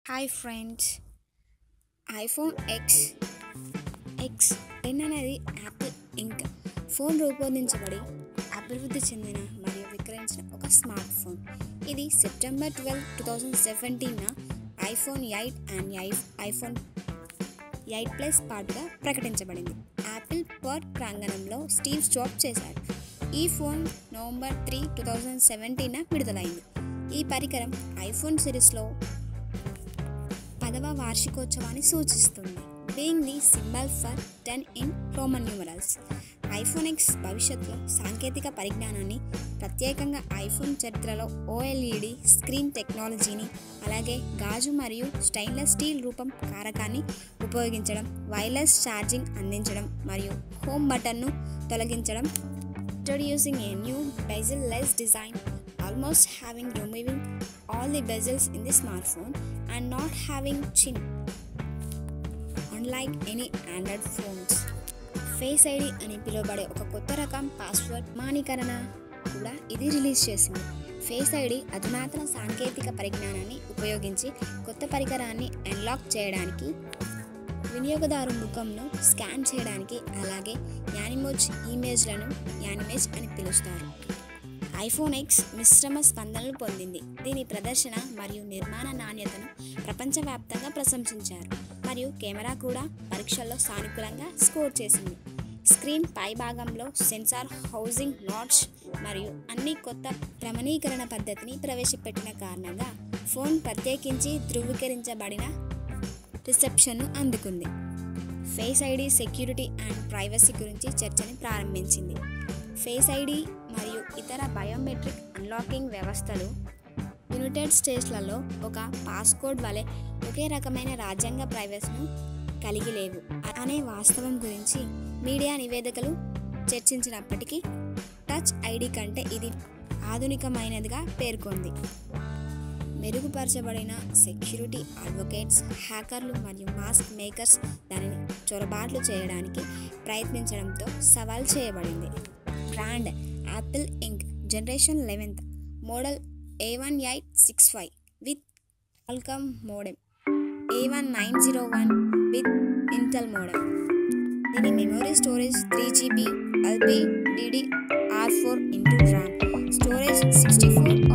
Hi friends iPhone X X ten అనేది Apple Inc phone రూపొందించబడి అభివృద్ధి చెందిన మరియు విక్రయించిన ఒక స్మార్ట్ ఫోన్ ఇది September twelve two thousand seventeen iPhone eight and iPhone eight plus పాటుగా ప్రకటించబడింది యాపిల్ పర్ ప్రాంగణంలో స్టీవ్ జాబ్ చేశారు ఈ ఫోన్ November three two thousand seventeen విడుదలైంది ఈ పరికరం ఐఫోన్ సిరీస్లో పదవ వార్షికోత్సవాన్ని సూచిస్తుంది being the symbol for ten in Roman numerals iPhone X భవిష్యత్తులో సాంకేతిక పరిజ్ఞానాన్ని ప్రత్యేకంగా ఐఫోన్ చరిత్రలో ఓఎల్ఈడి స్క్రీన్ టెక్నాలజీని అలాగే గాజు మరియు స్టెయిన్లెస్ స్టీల్ రూపం కారకాన్ని ఉపయోగించడం వైర్లెస్ ఛార్జింగ్ అందించడం మరియు హోమ్ బటన్ను తొలగించడం introducing a new bezel-less design, almost having removing all the bezels in the smartphone and not having chin. Unlike any Android phones, face ID అని పిలువబడే ఒక కొత్త రకం పాస్వర్డ్ మానీకరణ కూడా ఇది రిలీజ్ చేసింది ఫేస్ ఐడి అధునాతన సాంకేతిక పరిజ్ఞానాన్ని ఉపయోగించి కొత్త పరికరాన్ని అన్లాక్ చేయడానికి వినియోగదారు ముఖంను స్కాన్ చేయడానికి అలాగే యానిమోజ్ ఇమేజ్లను యానిమేజ్ అని పిలుస్తారు ఐఫోన్ ఎక్స్ మిశ్రమ స్పందనలు పొందింది దీని ప్రదర్శన మరియు నిర్మాణ నాణ్యతను ప్రపంచవ్యాప్తంగా ప్రశంసించారు మరియు కెమెరా కూడా పరీక్షల్లో సానుకూలంగా స్కోర్ చేసింది స్క్రీన్ పై భాగంలో సెన్సార్ హౌసింగ్ నాట్స్ మరియు అన్ని కొత్త ప్రమణీకరణ పద్ధతిని ప్రవేశపెట్టిన కారణంగా ఫోన్ ప్రత్యేకించి ధృవీకరించబడిన రిసెప్షన్ను అందుకుంది face ID security and privacy గురించి చర్చని ప్రారంభించింది ఫేస్ ఐడి మరియు ఇతర బయోమెట్రిక్ అన్లాకింగ్ వ్యవస్థలు యునైటెడ్ స్టేట్స్లలో ఒక పాస్కోడ్ వలె ఒకే రకమైన రాజ్యాంగ ప్రైవసీను కలిగి లేవు అనే వాస్తవం గురించి మీడియా నివేదికలు చర్చించినప్పటికీ టచ్ ఐడి కంటే ఇది ఆధునికమైనదిగా పేర్కొంది మెరుగుపరచబడిన సెక్యూరిటీ అడ్వకేట్స్ హ్యాకర్లు మరియు మాస్క్ మేకర్స్ దానిని చొరబాట్లు చేయడానికి ప్రయత్నించడంతో సవాల్ చేయబడింది brand Apple Inc generation eleventh model A one eight six five with Qualcomm modem A one nine zero one with Intel modem దీని memory storage three GB LP DD R four into RAM storage sixty four